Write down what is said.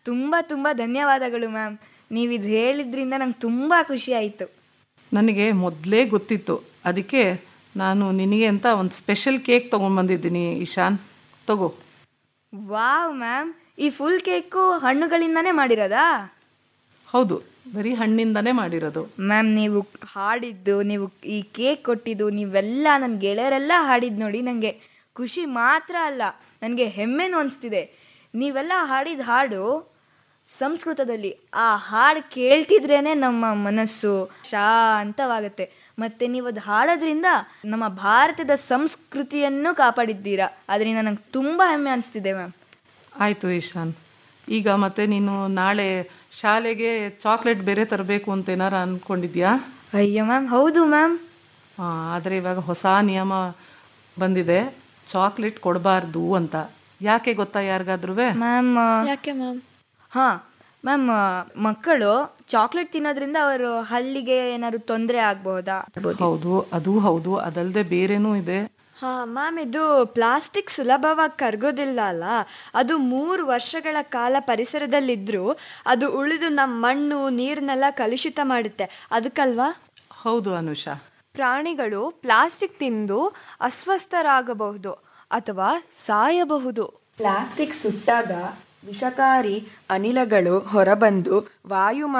ತುಂಬ ತುಂಬ ಧನ್ಯವಾದಗಳು ಮ್ಯಾಮ್ ನೀವು ಇದು ಹೇಳಿದ್ರಿಂದ ನಂಗೆ ತುಂಬ ಖುಷಿ ಆಯಿತು ನನಗೆ ಮೊದಲೇ ಗೊತ್ತಿತ್ತು ಅದಕ್ಕೆ ನಾನು ನಿನಗೆ ಅಂತ ಒಂದು ಸ್ಪೆಷಲ್ ಕೇಕ್ ತೊಗೊಂಡ್ಬಂದಿದ್ದೀನಿ ಇಶಾನ್ ತಗೋ ವಾವ್ ಮ್ಯಾಮ್ ಈ ಫುಲ್ ಕೇಕು ಹಣ್ಣುಗಳಿಂದನೇ ಮಾಡಿರೋದಾ ಹೌದು ಬರೀ ಹಣ್ಣಿಂದನೇ ಮಾಡಿರೋದು ಮ್ಯಾಮ್ ನೀವು ಹಾಡಿದ್ದು ನೀವು ಈ ಕೇಕ್ ಕೊಟ್ಟಿದ್ದು ನೀವೆಲ್ಲ ನನ್ನ ಗೆಳೆಯರೆಲ್ಲ ಹಾಡಿದ್ದು ನೋಡಿ ನನಗೆ ಖುಷಿ ಮಾತ್ರ ಅಲ್ಲ ನನಗೆ ಹೆಮ್ಮೆನೂ ಅನಿಸ್ತಿದೆ ನೀವೆಲ್ಲ ಹಾಡಿದ ಹಾಡು ಸಂಸ್ಕೃತದಲ್ಲಿ ಆ ಹಾಡು ಕೇಳ್ತಿದ್ರೇನೆ ನಮ್ಮ ಮನಸ್ಸು ಶಾಂತವಾಗುತ್ತೆ ಮತ್ತು ನೀವು ಅದು ಹಾಡೋದ್ರಿಂದ ನಮ್ಮ ಭಾರತದ ಸಂಸ್ಕೃತಿಯನ್ನು ಕಾಪಾಡಿದ್ದೀರಾ ಅದರಿಂದ ನಂಗೆ ತುಂಬ ಹೆಮ್ಮೆ ಅನಿಸ್ತಿದೆ ಮ್ಯಾಮ್ ಆಯಿತು ಇಶಾನ್ ಈಗ ಮತ್ತೆ ನೀನು ನಾಳೆ ಶಾಲೆಗೆ ಚಾಕ್ಲೇಟ್ ಬೇರೆ ತರಬೇಕು ಅಂತ ಏನಾರ ಅಂದ್ಕೊಂಡಿದ್ಯಾ ಅಯ್ಯೋ ಮ್ಯಾಮ್ ಹೌದು ಮ್ಯಾಮ್ ಆದರೆ ಇವಾಗ ಹೊಸ ನಿಯಮ ಬಂದಿದೆ ಚಾಕ್ಲೇಟ್ ಕೊಡಬಾರ್ದು ಅಂತ ಯಾಕೆ ಗೊತ್ತಾ ಯಾರಿಗಾದ್ರೂ ಮ್ಯಾಮ್ ಯಾಕೆ ಮ್ಯಾಮ್ ಹಾಂ ಮ್ಯಾಮ್ ಮಕ್ಕಳು ಚಾಕ್ಲೇಟ್ ತಿನ್ನೋದ್ರಿಂದ ಅವರು ಹಲ್ಲಿಗೆ ಏನಾದ್ರು ತೊಂದರೆ ಆಗಬಹುದಾ ಹೌದು ಅದು ಹೌದು ಅದಲ್ಲದೆ ಬೇರೆನೂ ಇದೆ ಹಾ ಮ್ಯಾಮ್ ಇದು ಪ್ಲಾಸ್ಟಿಕ್ ಸುಲಭವಾಗಿ ಕರಗೋದಿಲ್ಲ ಅಲ್ಲ ಅದು ಮೂರು ವರ್ಷಗಳ ಕಾಲ ಪರಿಸರದಲ್ಲಿದ್ದರೂ ಅದು ಉಳಿದು ನಮ್ಮ ಮಣ್ಣು ನೀರನ್ನೆಲ್ಲ ಕಲುಷಿತ ಮಾಡುತ್ತೆ ಅದಕ್ಕಲ್ವಾ ಹೌದು ಅನುಷಾ ಪ್ರಾಣಿಗಳು ಪ್ಲಾಸ್ಟಿಕ್ ತಿಂದು ಅಸ್ವಸ್ಥರಾಗಬಹುದು ಅಥವಾ ಸಾಯಬಹುದು ಪ್ಲಾಸ್ಟಿಕ್ ಸುಟ್ಟಾಗ ವಿಷಕಾರಿ ಅನಿಲಗಳು ಹೊರಬಂದು ವಾಯು